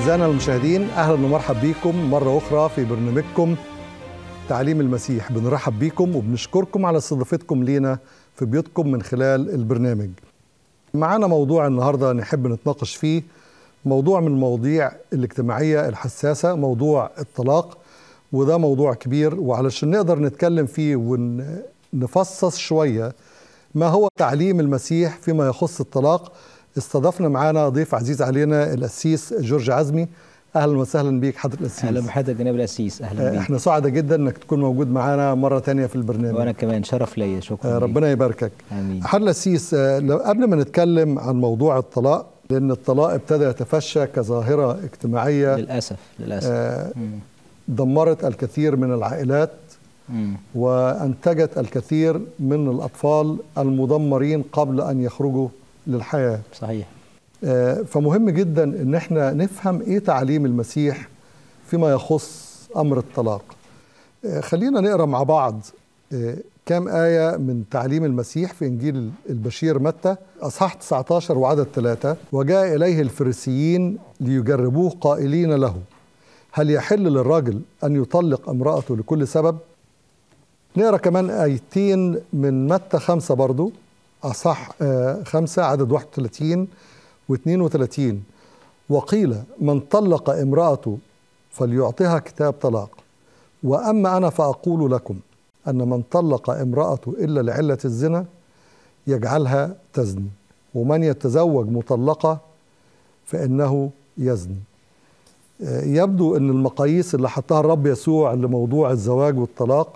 أعزائنا المشاهدين أهلا ومرحب بكم مرة أخرى في برنامجكم تعليم المسيح بنرحب بكم وبنشكركم على استضافتكم لينا في بيوتكم من خلال البرنامج معنا موضوع النهاردة نحب نتناقش فيه موضوع من المواضيع الاجتماعية الحساسة موضوع الطلاق وده موضوع كبير وعلشان نقدر نتكلم فيه ونفصص شوية ما هو تعليم المسيح فيما يخص الطلاق استضفنا معانا ضيف عزيز علينا القسيس جورج عزمي اهلا وسهلا بيك حضره القسيس اهلا بحضرتك جناب القسيس اهلا بيك احنا سعداء جدا انك تكون موجود معانا مره تانية في البرنامج وانا كمان شرف ليا شكرا آه ربنا يباركك امين حضره القسيس آه لو قبل ما نتكلم عن موضوع الطلاق لان الطلاق ابتدى يتفشى كظاهره اجتماعيه للاسف للاسف آه دمرت الكثير من العائلات مم. وانتجت الكثير من الاطفال المدمرين قبل ان يخرجوا للحياه صحيح آه، فمهم جدا ان احنا نفهم ايه تعليم المسيح فيما يخص امر الطلاق آه، خلينا نقرا مع بعض آه، كام آية من تعليم المسيح في إنجيل البشير متى أصحاح 19 وعدد ثلاثة وجاء إليه الفريسيين ليجربوه قائلين له هل يحل للرجل أن يطلق امرأته لكل سبب نقرا كمان آيتين من متى خمسة برضو أصح آه، خمسة عدد 31 و32 وقيل من طلق امرأته فليعطها كتاب طلاق وأما أنا فأقول لكم أن من طلق امرأته إلا لعلة الزنا يجعلها تزني ومن يتزوج مطلقة فإنه يزني آه، يبدو أن المقاييس اللي حطها الرب يسوع لموضوع الزواج والطلاق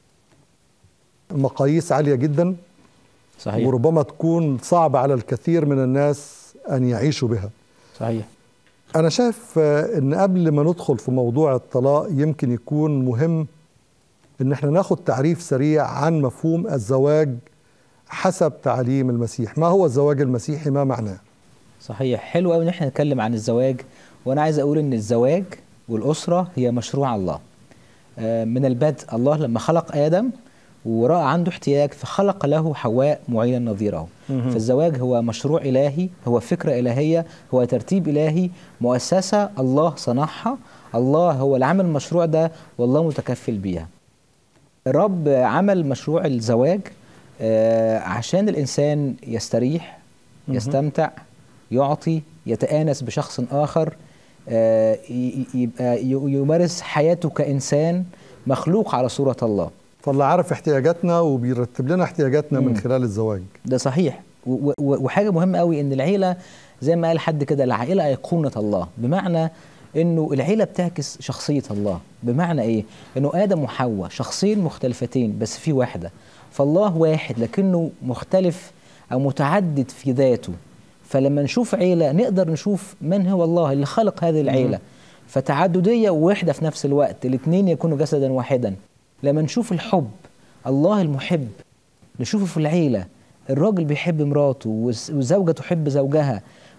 مقاييس عالية جدا صحيح وربما تكون صعبة على الكثير من الناس أن يعيشوا بها صحيح أنا شايف آه، أن قبل ما ندخل في موضوع الطلاق يمكن يكون مهم أن احنا ناخد تعريف سريع عن مفهوم الزواج حسب تعليم المسيح ما هو الزواج المسيحي ما معناه صحيح حلو قوي ان احنا نتكلم عن الزواج وانا عايز اقول ان الزواج والاسره هي مشروع الله آه، من البدء الله لما خلق ادم وراى عنده احتياج فخلق له حواء معينا نظيره فالزواج هو مشروع الهي هو فكره الهيه هو ترتيب الهي مؤسسه الله صنعها الله هو اللي عمل المشروع ده والله متكفل بيها الرب عمل مشروع الزواج آه، عشان الانسان يستريح يستمتع يعطي يتآنس بشخص آخر آه، ي- يبقى ي- يمارس حياته كإنسان مخلوق على صورة الله فالله عارف احتياجاتنا وبيرتب لنا احتياجاتنا من مم. خلال الزواج ده صحيح و- و- وحاجة مهمة قوي إن العيلة زي ما قال حد كده العائلة أيقونة الله بمعنى إنه العيلة بتعكس شخصية الله بمعنى إيه؟ إنه آدم وحواء شخصين مختلفتين بس في واحدة فالله واحد لكنه مختلف أو متعدد في ذاته فلما نشوف عيلة نقدر نشوف من هو الله اللي خلق هذه العيلة فتعددية ووحدة في نفس الوقت الاثنين يكونوا جسدا واحدا لما نشوف الحب الله المحب نشوفه في العيلة الراجل بيحب مراته والز- والزوجة تحب زوجها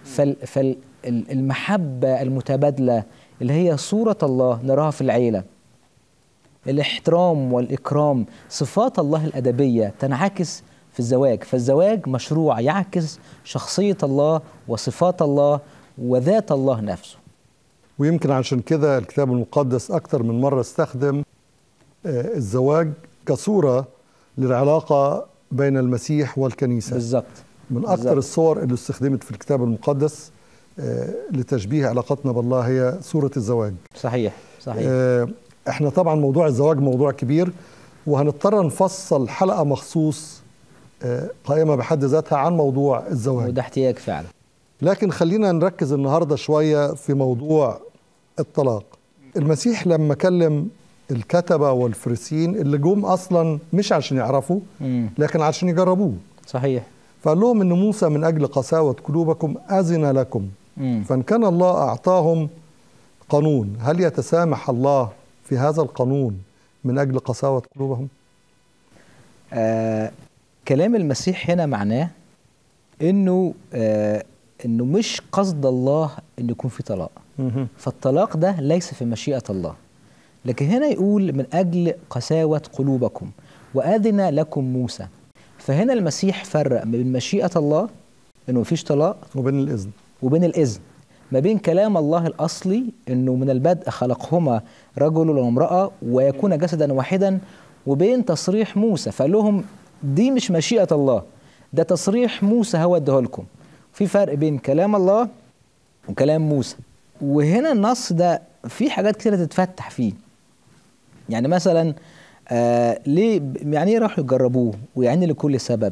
فالمحبة المتبادلة اللي هي صورة الله نراها في العيلة الاحترام والإكرام صفات الله الأدبية تنعكس في الزواج فالزواج مشروع يعكس شخصية الله وصفات الله وذات الله نفسه ويمكن عشان كده الكتاب المقدس أكثر من مرة استخدم آه، الزواج كصورة للعلاقة بين المسيح والكنيسة بالظبط من بالظبط. أكثر الصور اللي استخدمت في الكتاب المقدس آه، لتشبيه علاقتنا بالله هي صورة الزواج صحيح صحيح آه، احنا طبعا موضوع الزواج موضوع كبير وهنضطر نفصل حلقة مخصوص آه، قائمة بحد ذاتها عن موضوع الزواج وده احتياج فعلا لكن خلينا نركز النهاردة شوية في موضوع الطلاق المسيح لما كلم الكتبة والفريسيين اللي جم أصلا مش عشان يعرفوا مم. لكن عشان يجربوه صحيح فقال لهم ان موسى من اجل قساوه قلوبكم اذن لكم مم. فان كان الله اعطاهم قانون هل يتسامح الله في هذا القانون من اجل قساوه قلوبهم آه كلام المسيح هنا معناه انه آه انه مش قصد الله ان يكون في طلاق فالطلاق ده ليس في مشيئة الله لكن هنا يقول من أجل قساوة قلوبكم وأذن لكم موسى فهنا المسيح فرق بين مشيئة الله إنه مفيش طلاق وبين الاذن وبين الإذن ما بين كلام الله الاصلي انه من البدء خلقهما رجل وامراه ويكون جسدا واحدا وبين تصريح موسى فقال لهم دي مش مشيئه الله ده تصريح موسى هو اداه لكم في فرق بين كلام الله وكلام موسى وهنا النص ده في حاجات كتير تتفتح فيه يعني مثلا آه ليه يعني ايه راحوا يجربوه ويعني لكل سبب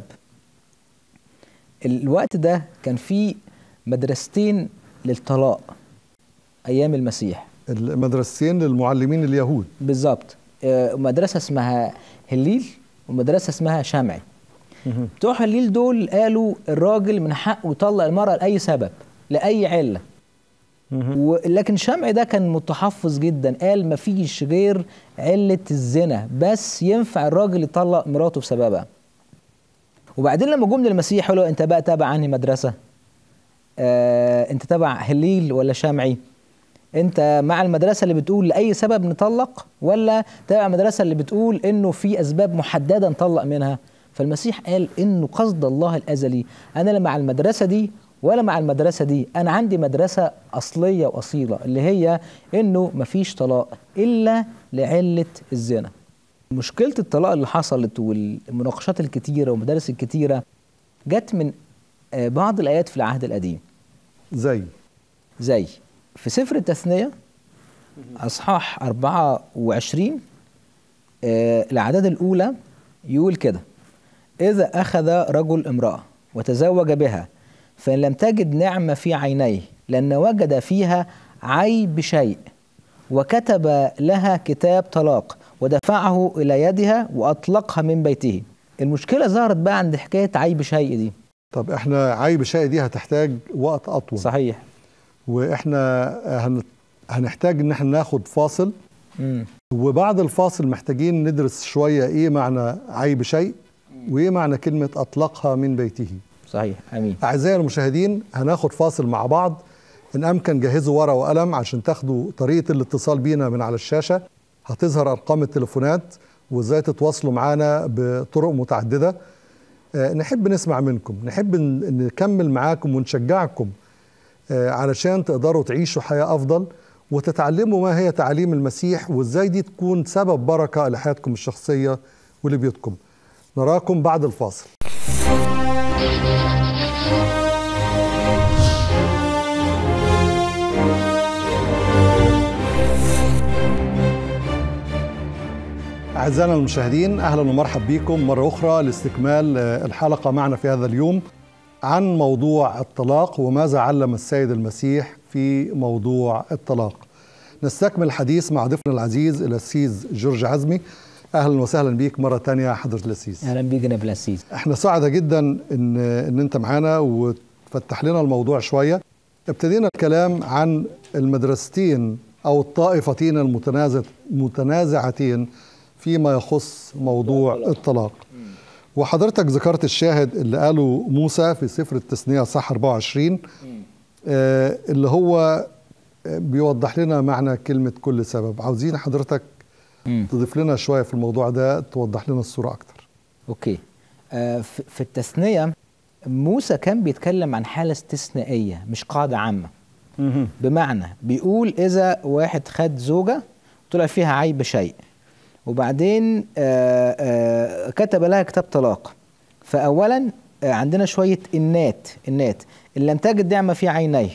الوقت ده كان في مدرستين للطلاق ايام المسيح المدرستين للمعلمين اليهود بالظبط آه مدرسه اسمها هليل ومدرسه اسمها شمعي بتوع هليل دول قالوا الراجل من حقه يطلق المراه لاي سبب لاي عله لكن شمعي ده كان متحفظ جدا قال مفيش غير علة الزنا بس ينفع الراجل يطلق مراته بسببها وبعدين لما جم للمسيح قالوا انت بقى تابع عني مدرسة آه انت تابع هليل ولا شمعي انت مع المدرسة اللي بتقول لأي سبب نطلق ولا تابع المدرسة اللي بتقول انه في اسباب محددة نطلق منها فالمسيح قال انه قصد الله الازلي انا لا مع المدرسة دي ولا مع المدرسة دي أنا عندي مدرسة أصلية وأصيلة اللي هي إنه مفيش طلاق إلا لعلة الزنا مشكلة الطلاق اللي حصلت والمناقشات الكتيرة والمدارس الكتيرة جت من بعض الآيات في العهد القديم زي زي في سفر التثنية أصحاح 24 الأعداد الأولى يقول كده إذا أخذ رجل امرأة وتزوج بها فإن لم تجد نعمة في عينيه لأن وجد فيها عيب شيء وكتب لها كتاب طلاق ودفعه إلى يدها وأطلقها من بيته المشكلة ظهرت بقى عند حكاية عيب شيء دي طب احنا عيب شيء دي هتحتاج وقت أطول صحيح واحنا هن... هنحتاج ان احنا ناخد فاصل مم. وبعد الفاصل محتاجين ندرس شوية ايه معنى عيب شيء وايه معنى كلمة أطلقها من بيته صحيح امين اعزائي المشاهدين هناخد فاصل مع بعض ان امكن جهزوا ورقه وقلم عشان تاخدوا طريقه الاتصال بينا من على الشاشه هتظهر ارقام التليفونات وازاي تتواصلوا معانا بطرق متعدده أه نحب نسمع منكم نحب نكمل معاكم ونشجعكم أه علشان تقدروا تعيشوا حياه افضل وتتعلموا ما هي تعاليم المسيح وازاي دي تكون سبب بركه لحياتكم الشخصيه ولبيوتكم نراكم بعد الفاصل أعزائنا المشاهدين أهلا ومرحب بكم مرة أخرى لاستكمال الحلقة معنا في هذا اليوم عن موضوع الطلاق وماذا علم السيد المسيح في موضوع الطلاق نستكمل الحديث مع ضيفنا العزيز الأسيس جورج عزمي اهلا وسهلا بيك مره تانية يا حضره الاسيس اهلا بيك يا الاسيس احنا سعداء جدا ان ان انت معانا وتفتح لنا الموضوع شويه ابتدينا الكلام عن المدرستين او الطائفتين المتنازع متنازعتين فيما يخص موضوع الطلاق وحضرتك ذكرت الشاهد اللي قاله موسى في سفر التثنيه صح 24 آه اللي هو بيوضح لنا معنى كلمه كل سبب عاوزين حضرتك مم. تضيف لنا شويه في الموضوع ده توضح لنا الصوره اكتر اوكي آه في التثنيه موسى كان بيتكلم عن حاله استثنائيه مش قاعده عامه بمعنى بيقول اذا واحد خد زوجه طلع فيها عيب شيء وبعدين آآ آآ كتب لها كتاب طلاق فاولا عندنا شويه انات انات ان لم تجد نعمه في عينيه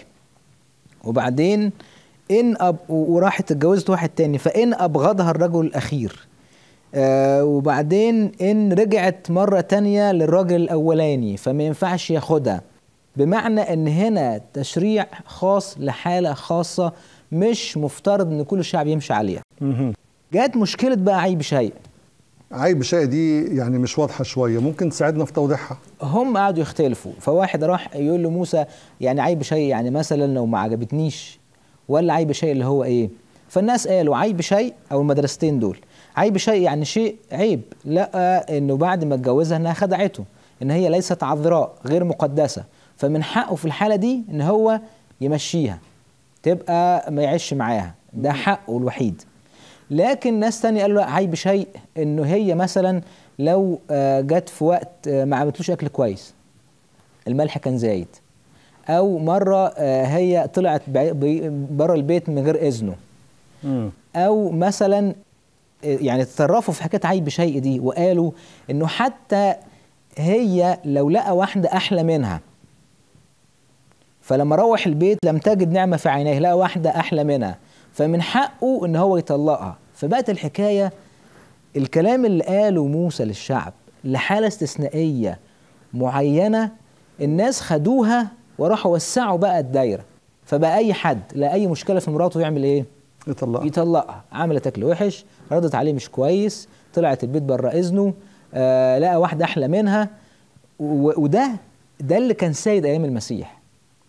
وبعدين ان أب وراحت اتجوزت واحد تاني فان ابغضها الرجل الاخير آه وبعدين ان رجعت مره تانية للراجل الاولاني فما ينفعش ياخدها بمعنى ان هنا تشريع خاص لحاله خاصه مش مفترض ان كل الشعب يمشي عليها جات مشكله بقى عيب شيء عيب شيء دي يعني مش واضحه شويه ممكن تساعدنا في توضيحها هم قعدوا يختلفوا فواحد راح يقول لموسى يعني عيب شيء يعني مثلا لو ما عجبتنيش ولا عيب شيء اللي هو ايه فالناس قالوا عيب شيء او المدرستين دول عيب شيء يعني شيء عيب لا انه بعد ما اتجوزها انها خدعته ان هي ليست عذراء غير مقدسه فمن حقه في الحاله دي ان هو يمشيها تبقى ما يعيش معاها ده حقه الوحيد لكن ناس تاني قالوا لا عيب شيء انه هي مثلا لو جت في وقت ما عملتلوش اكل كويس الملح كان زايد او مره آه، هي طلعت بره البيت من غير اذنه مم. او مثلا آه، يعني تصرفوا في حكايه عيب شيء دي وقالوا انه حتى هي لو لقى واحده احلى منها فلما روح البيت لم تجد نعمه في عينيه لقى واحده احلى منها فمن حقه ان هو يطلقها فبقت الحكايه الكلام اللي قاله موسى للشعب لحاله استثنائيه معينه الناس خدوها وراحوا وسعوا بقى الدايره فبقى اي حد لا اي مشكله في مراته يعمل ايه يطلق يطلقها عملت اكل وحش ردت عليه مش كويس طلعت البيت بره اذنه آه لقى واحده احلى منها و- وده ده اللي كان سيد ايام المسيح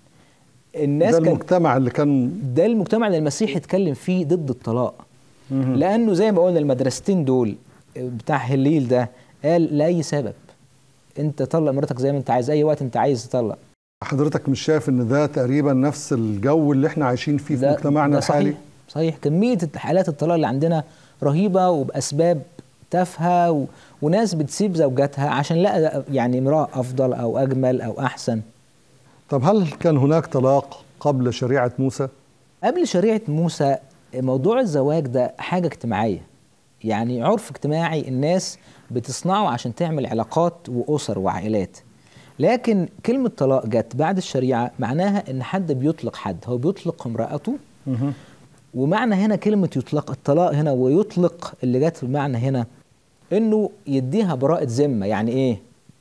الناس ده كان المجتمع اللي كان ده المجتمع اللي المسيح اتكلم فيه ضد الطلاق مهم. لانه زي ما قلنا المدرستين دول بتاع هليل ده قال لاي سبب انت طلق مراتك زي ما انت عايز اي وقت انت عايز تطلق حضرتك مش شايف ان ده تقريبا نفس الجو اللي احنا عايشين فيه في ده- مجتمعنا ده الحالي صحيح صحيح كميه حالات الطلاق اللي عندنا رهيبه وباسباب تافهه و... وناس بتسيب زوجاتها عشان لا يعني امراه افضل او اجمل او احسن طب هل كان هناك طلاق قبل شريعة موسى؟ قبل شريعة موسى موضوع الزواج ده حاجة اجتماعية يعني عرف اجتماعي الناس بتصنعه عشان تعمل علاقات وأسر وعائلات لكن كلمة طلاق جت بعد الشريعة معناها إن حد بيطلق حد هو بيطلق امرأته ومعنى هنا كلمة يطلق الطلاق هنا ويطلق اللي جت بمعنى هنا إنه يديها براءة ذمة يعني إيه؟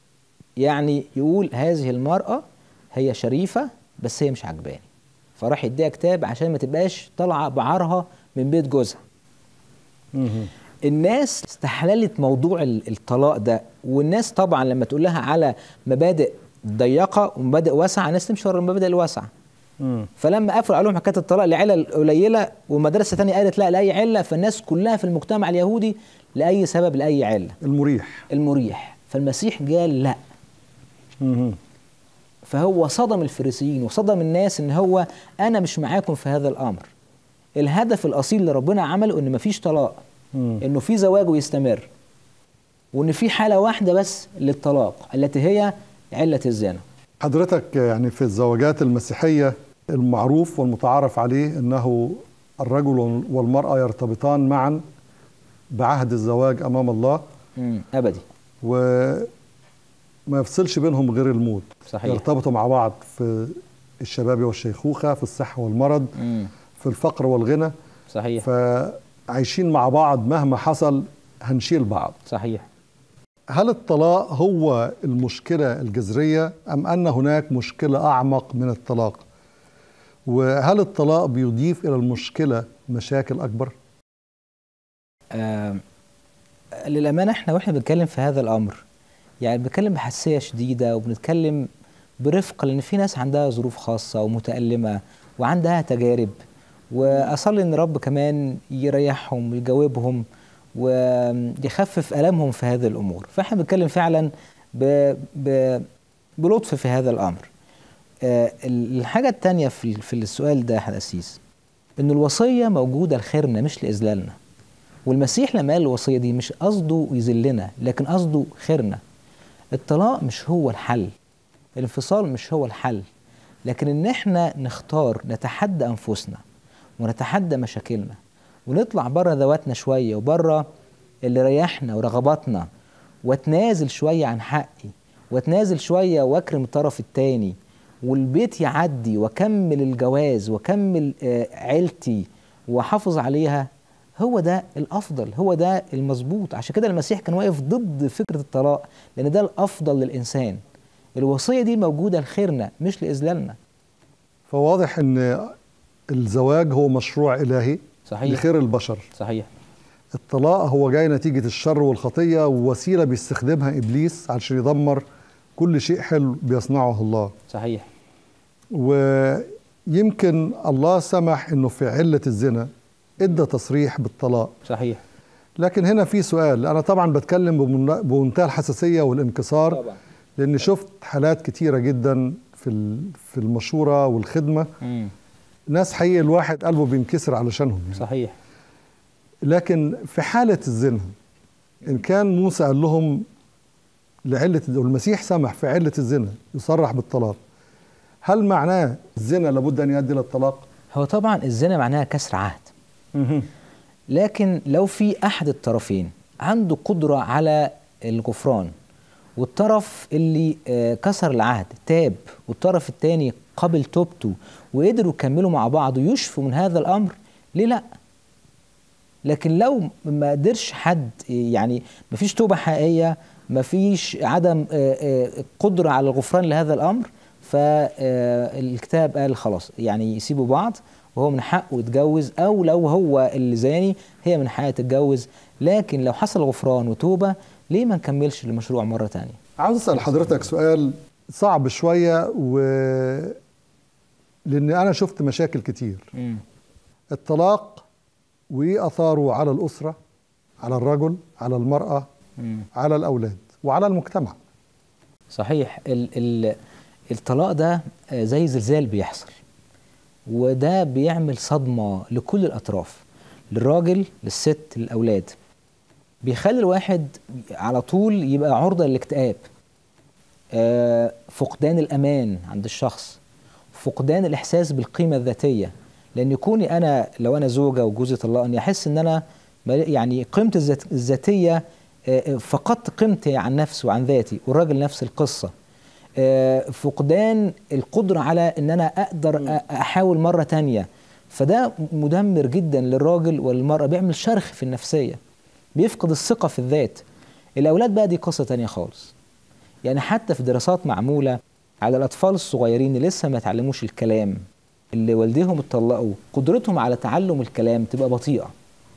يعني يقول هذه المرأة هي شريفة بس هي مش عجباني فراح يديها كتاب عشان ما تبقاش طالعة بعارها من بيت جوزها مهم. الناس استحللت موضوع ال- الطلاق ده والناس طبعا لما تقول لها على مبادئ ضيقة ومبادئ واسعة الناس تمشي ورا المبادئ الواسعة مم. فلما قفلوا عليهم حكايه الطلاق لعلل قليله ومدرسه تانية قالت لا لاي عله فالناس كلها في المجتمع اليهودي لاي سبب لاي عله المريح المريح فالمسيح قال لا مهم. فهو صدم الفريسيين وصدم الناس ان هو انا مش معاكم في هذا الامر الهدف الاصيل اللي ربنا عمله ان مفيش طلاق مم. انه في زواج ويستمر وان في حاله واحده بس للطلاق التي هي عله الزنا حضرتك يعني في الزواجات المسيحية المعروف والمتعارف عليه أنه الرجل والمرأة يرتبطان معا بعهد الزواج أمام الله مم. ابدي وما يفصلش بينهم غير الموت صحيح. يرتبطوا مع بعض في الشباب والشيخوخة في الصحة والمرض مم. في الفقر والغنى صحيح فعايشين مع بعض مهما حصل هنشيل بعض صحيح هل الطلاق هو المشكلة الجذرية أم أن هناك مشكلة أعمق من الطلاق وهل الطلاق بيضيف إلى المشكلة مشاكل أكبر آم، للأمانة احنا واحنا بنتكلم في هذا الأمر يعني بنتكلم بحساسية شديدة وبنتكلم برفق لأن في ناس عندها ظروف خاصة ومتألمة وعندها تجارب وأصلي إن رب كمان يريحهم ويجاوبهم ويخفف ألمهم في هذه الأمور فاحنا بنتكلم فعلا ب... ب... بلطف في هذا الأمر آه، الحاجة التانية في في السؤال ده يا حد أسيس إن الوصية موجودة لخيرنا مش لإذلالنا والمسيح لما قال الوصية دي مش قصده يذلنا لكن قصده خيرنا الطلاق مش هو الحل الانفصال مش هو الحل لكن ان احنا نختار نتحدى انفسنا ونتحدى مشاكلنا ونطلع بره ذواتنا شويه وبره اللي ريحنا ورغباتنا واتنازل شويه عن حقي واتنازل شويه واكرم الطرف التاني والبيت يعدي واكمل الجواز واكمل آه، عيلتي واحافظ عليها هو ده الافضل هو ده المظبوط عشان كده المسيح كان واقف ضد فكره الطلاق لان ده الافضل للانسان الوصيه دي موجوده لخيرنا مش لاذلالنا فواضح أن الزواج هو مشروع إلهي صحيح لخير البشر صحيح الطلاق هو جاي نتيجة الشر والخطية ووسيلة بيستخدمها إبليس علشان يدمر كل شيء حلو بيصنعه الله صحيح ويمكن الله سمح انه في علة الزنا ادى تصريح بالطلاق صحيح لكن هنا في سؤال انا طبعا بتكلم بمن- بمنتهى الحساسية والانكسار طبعا لاني شفت حالات كتيرة جدا في ال- في المشورة والخدمة مم. ناس حقيقي الواحد قلبه بينكسر علشانهم يعني. صحيح لكن في حالة الزنا إن كان موسى قال لهم لعلة والمسيح سمح في علة الزنا يصرح بالطلاق هل معناه الزنا لابد ان يؤدي الى الطلاق؟ هو طبعا الزنا معناها كسر عهد لكن لو في احد الطرفين عنده قدره على الغفران والطرف اللي آه، كسر العهد تاب والطرف الثاني قبل توبته وقدروا يكملوا مع بعض ويشفوا من هذا الامر ليه لا لكن لو ما قدرش حد يعني ما فيش توبه حقيقيه ما فيش عدم آه، آه، قدره على الغفران لهذا الامر فالكتاب قال خلاص يعني يسيبوا بعض وهو من حقه يتجوز او لو هو اللي زاني هي من حقها تتجوز لكن لو حصل غفران وتوبه ليه ما نكملش المشروع مره تانية عاوز اسال حضرتك سؤال صعب شويه و لان انا شفت مشاكل كتير مم. الطلاق واثاره على الاسره على الرجل على المراه مم. على الاولاد وعلى المجتمع صحيح ال ال الطلاق ده آه، زي زلزال بيحصل وده بيعمل صدمة لكل الأطراف للراجل للست للأولاد بيخلي الواحد على طول يبقى عرضة للاكتئاب آه، فقدان الأمان عند الشخص فقدان الإحساس بالقيمة الذاتية لأن يكوني أنا لو أنا زوجة وجوزي طلقني أحس إن أنا مال- يعني قيمتي الذات- الذاتية آه، فقدت قيمتي عن نفسي وعن ذاتي والراجل نفس القصة آه، فقدان القدرة على ان انا اقدر أ- احاول مرة تانية فده مدمر جدا للراجل وللمرأة بيعمل شرخ في النفسية بيفقد الثقة في الذات الاولاد بقى دي قصة تانية خالص يعني حتى في دراسات معمولة على الاطفال الصغيرين اللي لسه ما يتعلموش الكلام اللي والديهم اتطلقوا قدرتهم على تعلم الكلام تبقى بطيئة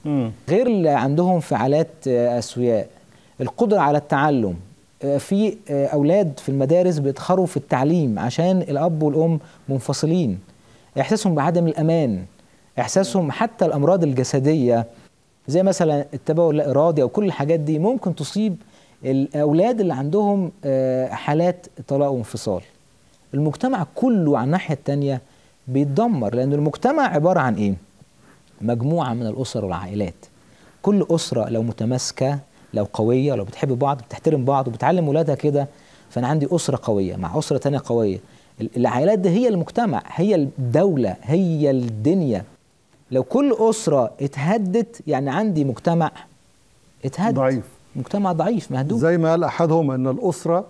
غير اللي عندهم فعالات آه، اسوياء القدره على التعلم آه، في آه، اولاد في المدارس بيتخروا في التعليم عشان الاب والام منفصلين احساسهم بعدم الامان احساسهم حتى الامراض الجسديه زي مثلا التبول اللا ارادي او كل الحاجات دي ممكن تصيب الاولاد اللي عندهم آه، حالات طلاق وانفصال المجتمع كله على الناحيه التانيه بيتدمر لان المجتمع عباره عن ايه مجموعة من الأسر والعائلات كل أسرة لو متماسكة لو قوية لو بتحب بعض بتحترم بعض وبتعلم ولادها كده فأنا عندي أسرة قوية مع أسرة تانية قوية ال- العائلات دي هي المجتمع هي الدولة هي الدنيا لو كل أسرة اتهدت يعني عندي مجتمع اتهد ضعيف مجتمع ضعيف مهدود زي ما قال احدهم ان الاسره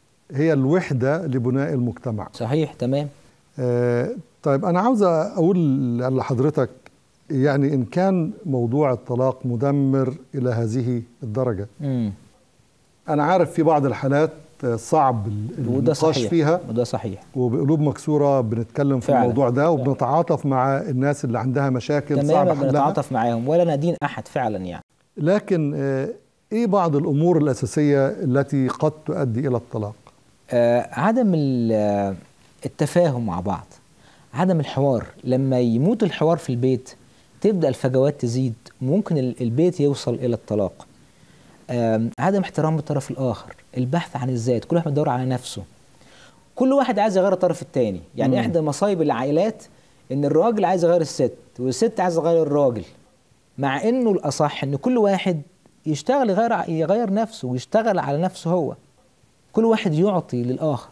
هي الوحده لبناء المجتمع صحيح تمام آه، طيب انا عاوز اقول لحضرتك يعني ان كان موضوع الطلاق مدمر الى هذه الدرجه مم. انا عارف في بعض الحالات آه، صعب ال- وده النقاش صحيح فيها وده صحيح وبقلوب مكسوره بنتكلم في فعلا. الموضوع ده وبنتعاطف مع الناس اللي عندها مشاكل صعب تماما حلها بنتعاطف معاهم ولا ندين أحد فعلا يعني لكن آه، ايه بعض الامور الاساسيه التي قد تؤدي الى الطلاق آه، عدم ال- آه، التفاهم مع بعض عدم الحوار لما يموت الحوار في البيت تبدأ الفجوات تزيد ممكن ال- البيت يوصل إلى الطلاق آم، عدم احترام الطرف الآخر البحث عن الذات كل واحد بيدور على نفسه كل واحد عايز يغير الطرف الثاني يعني مم. إحدى مصايب العائلات إن الراجل عايز يغير الست والست عايز تغير الراجل مع إنه الأصح إن كل واحد يشتغل يغير ع- يغير نفسه ويشتغل على نفسه هو كل واحد يعطي للآخر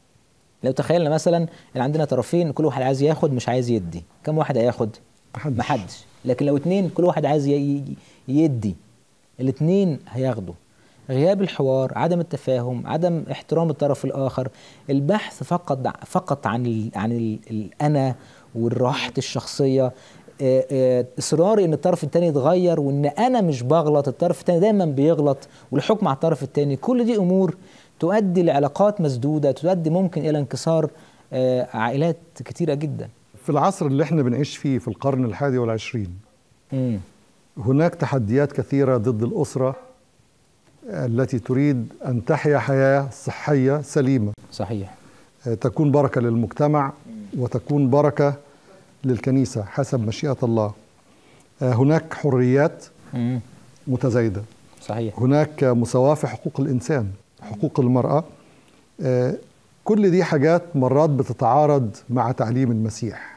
لو تخيلنا مثلا ان عندنا طرفين كل واحد عايز ياخد مش عايز يدي كم واحد هياخد محدش. محدش لكن لو اتنين كل واحد عايز ي- ي- يدي الاتنين هياخدوا غياب الحوار عدم التفاهم عدم احترام الطرف الاخر البحث فقط فقط عن ال عن ال الانا والراحه الشخصيه آه، آه، اصراري ان الطرف الثاني يتغير وان انا مش بغلط الطرف الثاني دايما بيغلط والحكم على الطرف الثاني كل دي امور تؤدي لعلاقات مسدوده تؤدي ممكن الى انكسار آه، عائلات كتيره جدا في العصر اللي احنا بنعيش فيه في القرن الحادي والعشرين امم هناك تحديات كثيرة ضد الأسرة التي تريد أن تحيا حياة صحية سليمة صحيح آه، تكون بركة للمجتمع وتكون بركة للكنيسة حسب مشيئة الله آه، هناك حريات امم متزايدة صحيح هناك مساواة في حقوق الإنسان حقوق المرأة آه، كل دي حاجات مرات بتتعارض مع تعليم المسيح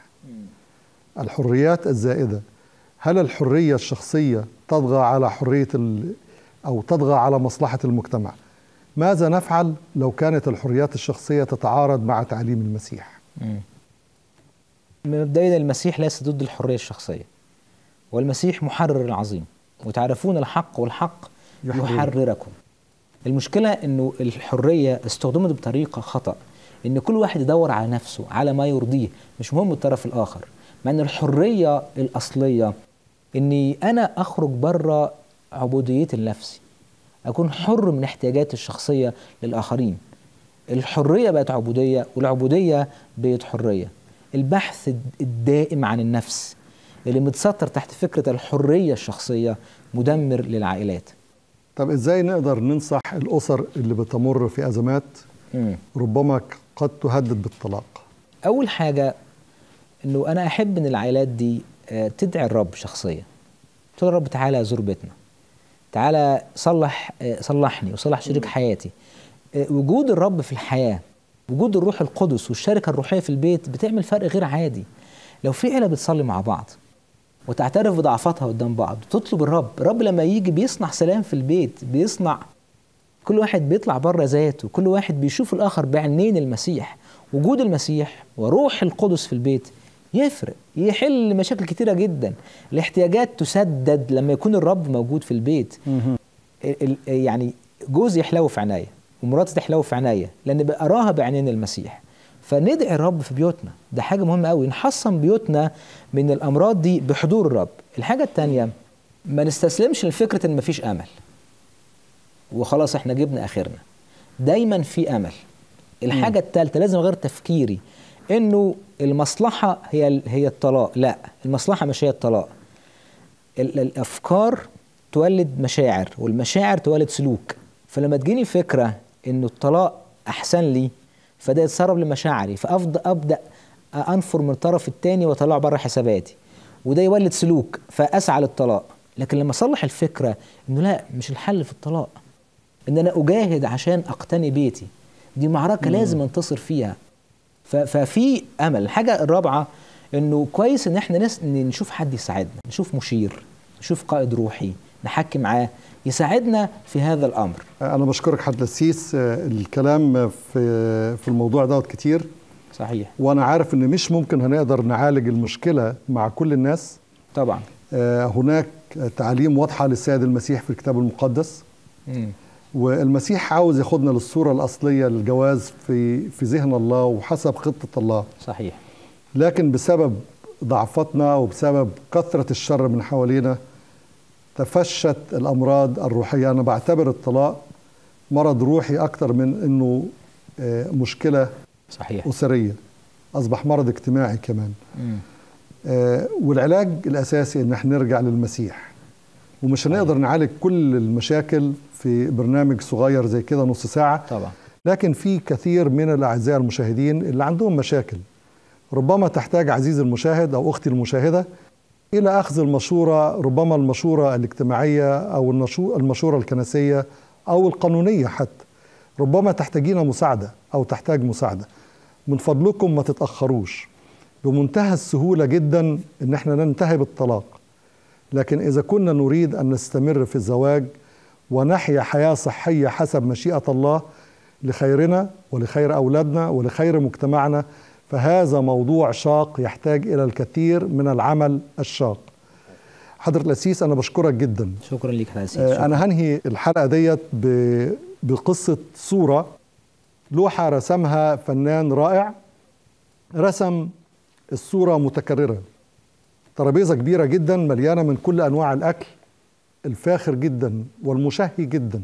الحريات الزائدة هل الحرية الشخصية تطغى على حرية ال أو تطغى على مصلحة المجتمع ماذا نفعل لو كانت الحريات الشخصية تتعارض مع تعليم المسيح مبدئيا المسيح ليس ضد الحريه الشخصيه والمسيح محرر عظيم وتعرفون الحق والحق يحرر. يحرركم المشكله انه الحريه استخدمت بطريقه خطا ان كل واحد يدور على نفسه على ما يرضيه مش مهم الطرف الاخر مع ان الحريه الاصليه اني انا اخرج بره عبوديتي لنفسي اكون حر من احتياجاتي الشخصيه للاخرين الحريه بقت عبوديه والعبوديه بقت حريه البحث الدائم عن النفس اللي متستر تحت فكره الحريه الشخصيه مدمر للعائلات طب ازاي نقدر ننصح الاسر اللي بتمر في ازمات مم. ربما قد تهدد بالطلاق اول حاجه انه انا احب ان العائلات دي آه، تدعي الرب شخصيا تقول يا رب تعالى زور بيتنا تعالى صلح آه، صلحني وصلح شريك حياتي آه، وجود الرب في الحياه وجود الروح القدس والشركه الروحيه في البيت بتعمل فرق غير عادي لو في عيله بتصلي مع بعض وتعترف بضعفاتها قدام بعض وتطلب الرب الرب لما يجي بيصنع سلام في البيت بيصنع كل واحد بيطلع بره ذاته كل واحد بيشوف الاخر بعينين المسيح وجود المسيح وروح القدس في البيت يفرق يحل مشاكل كتيرة جدا الاحتياجات تسدد لما يكون الرب موجود في البيت ال- ال- يعني جوزي يحلو في عينيا ومراتي تحلو في عينيا لان بقراها بعينين المسيح فندعي الرب في بيوتنا ده حاجه مهمه قوي نحصن بيوتنا من الامراض دي بحضور الرب الحاجه الثانيه ما نستسلمش لفكره ان مفيش امل وخلاص احنا جبنا اخرنا دايما في امل الحاجه الثالثه لازم اغير تفكيري انه المصلحه هي هي الطلاق لا المصلحه مش هي الطلاق ال- الافكار تولد مشاعر والمشاعر تولد سلوك فلما تجيني فكره انه الطلاق احسن لي فده يتسرب لمشاعري فافضل ابدا انفر من الطرف الثاني واطلعه بره حساباتي وده يولد سلوك فاسعى للطلاق لكن لما اصلح الفكره انه لا مش الحل في الطلاق ان انا اجاهد عشان اقتني بيتي دي معركه لازم انتصر فيها ف- ففي امل الحاجه الرابعه انه كويس ان احنا نس... إن نشوف حد يساعدنا نشوف مشير نشوف قائد روحي نحكي معاه يساعدنا في هذا الامر انا بشكرك حد السيس الكلام في في الموضوع دوت كتير صحيح وانا عارف ان مش ممكن هنقدر نعالج المشكله مع كل الناس طبعا آه، هناك تعليم واضحه للسيد المسيح في الكتاب المقدس مم. والمسيح عاوز ياخدنا للصوره الاصليه للجواز في في ذهن الله وحسب خطه الله صحيح لكن بسبب ضعفتنا وبسبب كثره الشر من حوالينا تفشت الامراض الروحيه انا بعتبر الطلاق مرض روحي اكتر من انه آه، مشكله صحيح اسريه اصبح مرض اجتماعي كمان مم. آه، والعلاج الاساسي ان احنا نرجع للمسيح ومش هنقدر نعالج كل المشاكل في برنامج صغير زي كده نص ساعه طبعا لكن في كثير من الاعزاء المشاهدين اللي عندهم مشاكل ربما تحتاج عزيزي المشاهد او اختي المشاهده الى اخذ المشوره ربما المشوره الاجتماعيه او النشو- المشوره الكنسيه او القانونيه حتى ربما تحتاجين مساعده او تحتاج مساعده من فضلكم ما تتاخروش بمنتهى السهوله جدا ان احنا ننتهي بالطلاق لكن اذا كنا نريد ان نستمر في الزواج ونحيا حياه صحيه حسب مشيئه الله لخيرنا ولخير اولادنا ولخير مجتمعنا فهذا موضوع شاق يحتاج الى الكثير من العمل الشاق. حضرة الأسيس أنا بشكرك جدا شكرا لك يا سيدي آه، شكراً. أنا هنهي الحلقة ديت ب- بقصة صورة لوحة رسمها فنان رائع رسم الصورة متكررة ترابيزة كبيرة جدا مليانة من كل أنواع الأكل الفاخر جدا والمشهي جدا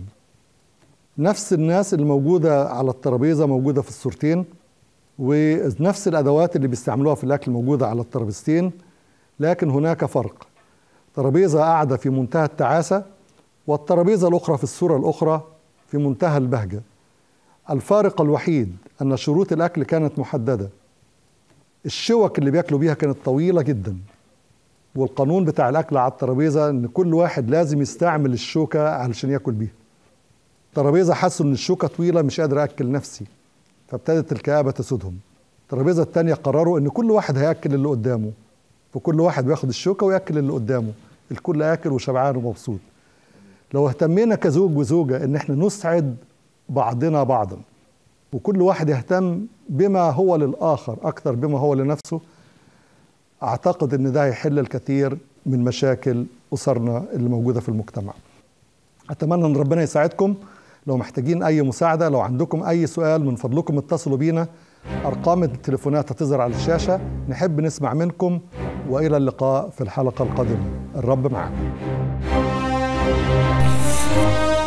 نفس الناس اللي موجودة على الترابيزة موجودة في الصورتين ونفس الأدوات اللي بيستعملوها في الأكل موجودة على الترابيزتين لكن هناك فرق ترابيزة قاعدة في منتهى التعاسة والترابيزة الأخرى في الصورة الأخرى في منتهى البهجة الفارق الوحيد أن شروط الأكل كانت محددة الشوك اللي بياكلوا بيها كانت طويلة جدا والقانون بتاع الأكل على الترابيزة أن كل واحد لازم يستعمل الشوكة علشان ياكل بيها الترابيزة حسوا أن الشوكة طويلة مش قادر أكل نفسي فابتدت الكآبة تسودهم الترابيزة التانية قرروا أن كل واحد هياكل اللي قدامه فكل واحد بياخد الشوكة وياكل اللي قدامه الكل آكل وشبعان ومبسوط لو اهتمينا كزوج وزوجة ان احنا نسعد بعضنا بعضا وكل واحد يهتم بما هو للآخر أكثر بما هو لنفسه أعتقد أن ده هيحل الكثير من مشاكل أسرنا اللي موجودة في المجتمع أتمنى أن ربنا يساعدكم لو محتاجين أي مساعدة لو عندكم أي سؤال من فضلكم اتصلوا بينا أرقام التليفونات هتظهر على الشاشة نحب نسمع منكم وإلى اللقاء في الحلقة القادمة الرب معكم